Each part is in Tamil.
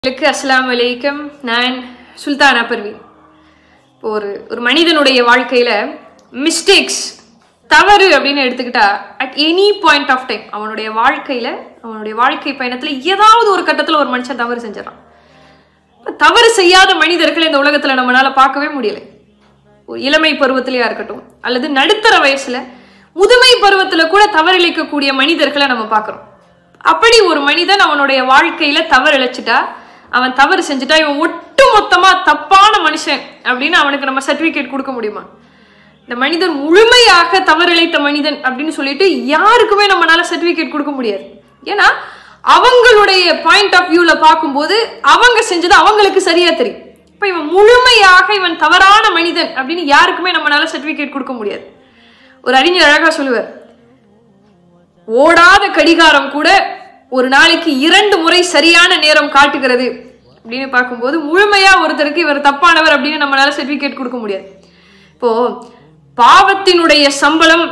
உங்களுக்கு அஸ்ஸலாமு அலைக்கும் நான் சுல்தானா பர்வீன் இப்போ ஒரு ஒரு மனிதனுடைய வாழ்க்கையில் மிஸ்டேக்ஸ் தவறு அப்படின்னு எடுத்துக்கிட்டா at any point of time அவனுடைய வாழ்க்கையில் அவனுடைய வாழ்க்கை பயணத்தில் ஏதாவது ஒரு கட்டத்தில் ஒரு மனுஷன் தவறு செஞ்சிடறான் இப்ப தவறு செய்யாத மனிதர்களை இந்த உலகத்தில் நம்மளால பார்க்கவே முடியலை ஒரு இளமை பருவத்திலேயா இருக்கட்டும் அல்லது நடுத்தர வயசுல முதுமை பருவத்துல கூட தவறிழைக்கக்கூடிய மனிதர்களை நம்ம பார்க்கிறோம் அப்படி ஒரு மனிதன் அவனுடைய வாழ்க்கையில தவறு இழைச்சிட்டா அவன் தவறு செஞ்சுட்டா இவன் ஒட்டு மொத்தமா தப்பான மனுஷன் அப்படின்னு அவனுக்கு நம்ம சர்டிபிகேட் கொடுக்க முடியுமா இந்த மனிதன் முழுமையாக தவறிழைத்த மனிதன் அப்படின்னு சொல்லிட்டு யாருக்குமே நம்மளால சர்டிபிகேட் கொடுக்க முடியாது ஏன்னா அவங்களுடைய பாயிண்ட் ஆஃப் வியூல பார்க்கும்போது அவங்க செஞ்சது அவங்களுக்கு சரியா தெரியும் இப்ப இவன் முழுமையாக இவன் தவறான மனிதன் அப்படின்னு யாருக்குமே நம்மளால சர்டிபிகேட் கொடுக்க முடியாது ஒரு அறிஞர் அழகா சொல்லுவார் ஓடாத கடிகாரம் கூட ஒரு நாளைக்கு இரண்டு முறை சரியான நேரம் காட்டுகிறது அப்படின்னு பார்க்கும்போது முழுமையா ஒருத்தருக்கு இவர் தப்பானவர் அப்படின்னு நம்மளால சர்டிபிகேட் கொடுக்க முடியாது இப்போ பாவத்தினுடைய சம்பளம்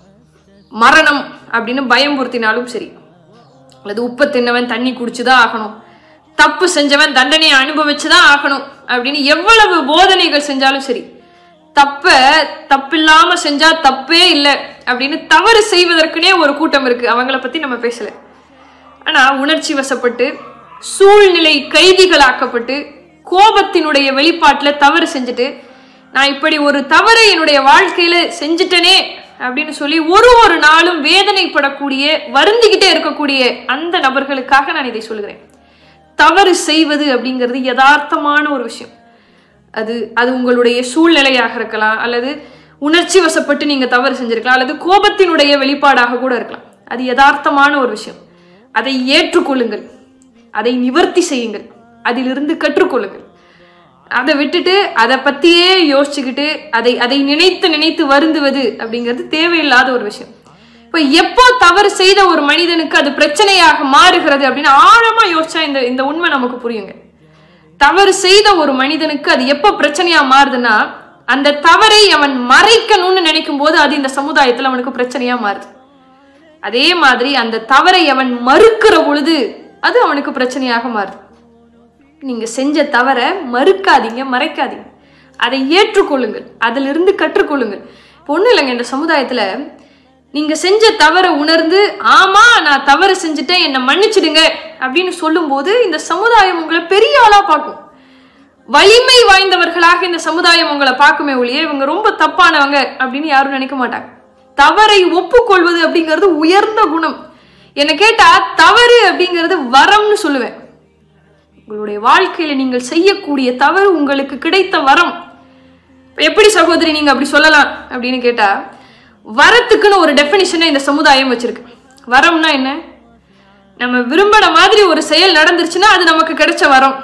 மரணம் அப்படின்னு பயம்புறுத்தினாலும் சரி அல்லது உப்பை தின்னவன் தண்ணி குடிச்சுதான் ஆகணும் தப்பு செஞ்சவன் தண்டனையை அனுபவிச்சுதான் ஆகணும் அப்படின்னு எவ்வளவு போதனைகள் செஞ்சாலும் சரி தப்ப தப்பில்லாம செஞ்சா தப்பே இல்லை அப்படின்னு தவறு செய்வதற்குனே ஒரு கூட்டம் இருக்கு அவங்கள பத்தி நம்ம பேசல ஆனா உணர்ச்சி வசப்பட்டு சூழ்நிலை கைதிகளாக்கப்பட்டு கோபத்தினுடைய வெளிப்பாட்டுல தவறு செஞ்சுட்டு நான் இப்படி ஒரு தவறை என்னுடைய வாழ்க்கையில செஞ்சுட்டனே அப்படின்னு சொல்லி ஒரு ஒரு நாளும் வேதனைப்படக்கூடிய வருந்திக்கிட்டே இருக்கக்கூடிய அந்த நபர்களுக்காக நான் இதை சொல்லுகிறேன் தவறு செய்வது அப்படிங்கிறது யதார்த்தமான ஒரு விஷயம் அது அது உங்களுடைய சூழ்நிலையாக இருக்கலாம் அல்லது உணர்ச்சி வசப்பட்டு நீங்க தவறு செஞ்சிருக்கலாம் அல்லது கோபத்தினுடைய வெளிப்பாடாக கூட இருக்கலாம் அது யதார்த்தமான ஒரு விஷயம் அதை ஏற்றுக்கொள்ளுங்கள் அதை நிவர்த்தி செய்யுங்கள் அதிலிருந்து கற்றுக்கொள்ளுங்கள் அதை விட்டுட்டு அதை பத்தியே யோசிச்சுக்கிட்டு அதை அதை நினைத்து நினைத்து வருந்துவது அப்படிங்கிறது தேவையில்லாத ஒரு விஷயம் இப்போ எப்போ தவறு செய்த ஒரு மனிதனுக்கு அது பிரச்சனையாக மாறுகிறது அப்படின்னு ஆழமா யோசிச்சா இந்த இந்த உண்மை நமக்கு புரியுங்க தவறு செய்த ஒரு மனிதனுக்கு அது எப்போ பிரச்சனையா மாறுதுன்னா அந்த தவறை அவன் மறைக்கணும்னு நினைக்கும் போது அது இந்த சமுதாயத்துல அவனுக்கு பிரச்சனையா மாறுது அதே மாதிரி அந்த தவறை அவன் மறுக்கிற பொழுது அது அவனுக்கு பிரச்சனையாக மாறுது நீங்க செஞ்ச தவற மறுக்காதீங்க மறைக்காதீங்க அதை ஏற்றுக்கொள்ளுங்கள் அதிலிருந்து கற்றுக்கொள்ளுங்கள் இப்போ ஒன்றும் இல்லைங்க இந்த சமுதாயத்துல நீங்க செஞ்ச தவறை உணர்ந்து ஆமா நான் தவறு செஞ்சுட்டேன் என்னை மன்னிச்சிடுங்க அப்படின்னு சொல்லும்போது இந்த சமுதாயம் உங்களை பெரிய ஆளா பார்க்கும் வலிமை வாய்ந்தவர்களாக இந்த சமுதாயம் உங்களை பார்க்குமே ஒழிய இவங்க ரொம்ப தப்பானவங்க அப்படின்னு யாரும் நினைக்க மாட்டாங்க தவறை ஒப்புக்கொள்வது அப்படிங்கிறது உயர்ந்த குணம் என்னை கேட்டா தவறு அப்படிங்கிறது வரம்னு சொல்லுவேன் உங்களுடைய வாழ்க்கையில நீங்கள் செய்யக்கூடிய தவறு உங்களுக்கு கிடைத்த வரம் எப்படி சகோதரி நீங்க அப்படி சொல்லலாம் அப்படின்னு கேட்டா வரத்துக்குன்னு ஒரு டெஃபினிஷனை இந்த சமுதாயம் வச்சிருக்கு வரம்னா என்ன நம்ம விரும்பின மாதிரி ஒரு செயல் நடந்துருச்சுன்னா அது நமக்கு கிடைச்ச வரம்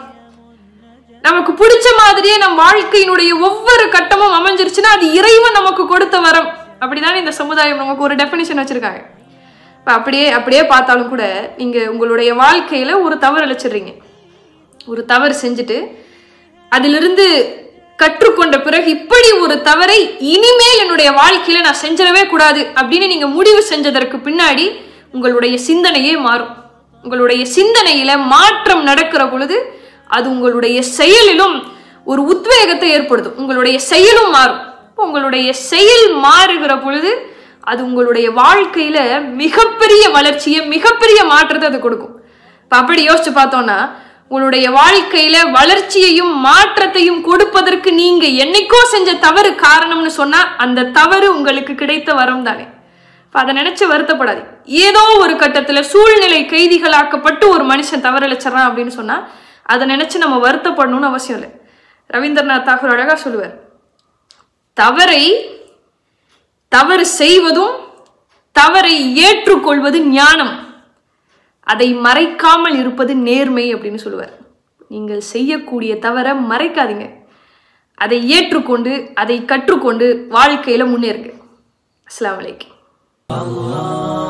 நமக்கு பிடிச்ச மாதிரியே நம் வாழ்க்கையினுடைய ஒவ்வொரு கட்டமும் அமைஞ்சிருச்சுன்னா அது இறைவன் நமக்கு கொடுத்த வரம் அப்படிதானே இந்த சமுதாயம் நமக்கு ஒரு டெஃபினிஷன் வச்சிருக்காங்க இப்போ அப்படியே அப்படியே பார்த்தாலும் கூட நீங்க உங்களுடைய வாழ்க்கையில ஒரு தவறு அழைச்சிடுறீங்க ஒரு தவறு செஞ்சுட்டு அதிலிருந்து கற்றுக்கொண்ட பிறகு இப்படி ஒரு தவறை இனிமேல் என்னுடைய வாழ்க்கையில நான் செஞ்சிடவே கூடாது அப்படின்னு நீங்க முடிவு செஞ்சதற்கு பின்னாடி உங்களுடைய சிந்தனையே மாறும் உங்களுடைய சிந்தனையில மாற்றம் நடக்கிற பொழுது அது உங்களுடைய செயலிலும் ஒரு உத்வேகத்தை ஏற்படுத்தும் உங்களுடைய செயலும் மாறும் உங்களுடைய செயல் மாறுகிற பொழுது அது உங்களுடைய வாழ்க்கையில மிகப்பெரிய வளர்ச்சியை மிகப்பெரிய மாற்றத்தை அது கொடுக்கும் இப்ப அப்படி யோசிச்சு பார்த்தோம்னா உங்களுடைய வாழ்க்கையில வளர்ச்சியையும் மாற்றத்தையும் கொடுப்பதற்கு நீங்க என்னைக்கோ செஞ்ச தவறு காரணம்னு சொன்னா அந்த தவறு உங்களுக்கு கிடைத்த வரம் தானே அதை நினைச்சு வருத்தப்படாது ஏதோ ஒரு கட்டத்துல சூழ்நிலை கைதிகளாக்கப்பட்டு ஒரு மனுஷன் தவறளிச்சிடறான் அப்படின்னு சொன்னா அதை நினைச்சு நம்ம வருத்தப்படணும்னு அவசியம் இல்லை ரவீந்திரநாத் தாகூர் அழகா சொல்லுவார் தவறை தவறு செய்வதும் தவறை ஏற்றுக்கொள்வது ஞானம் அதை மறைக்காமல் இருப்பது நேர்மை அப்படின்னு சொல்லுவார் நீங்கள் செய்யக்கூடிய தவற மறைக்காதீங்க அதை ஏற்றுக்கொண்டு அதை கற்றுக்கொண்டு வாழ்க்கையில முன்னேறுங்க அஸ்லாம் வலைக்கம்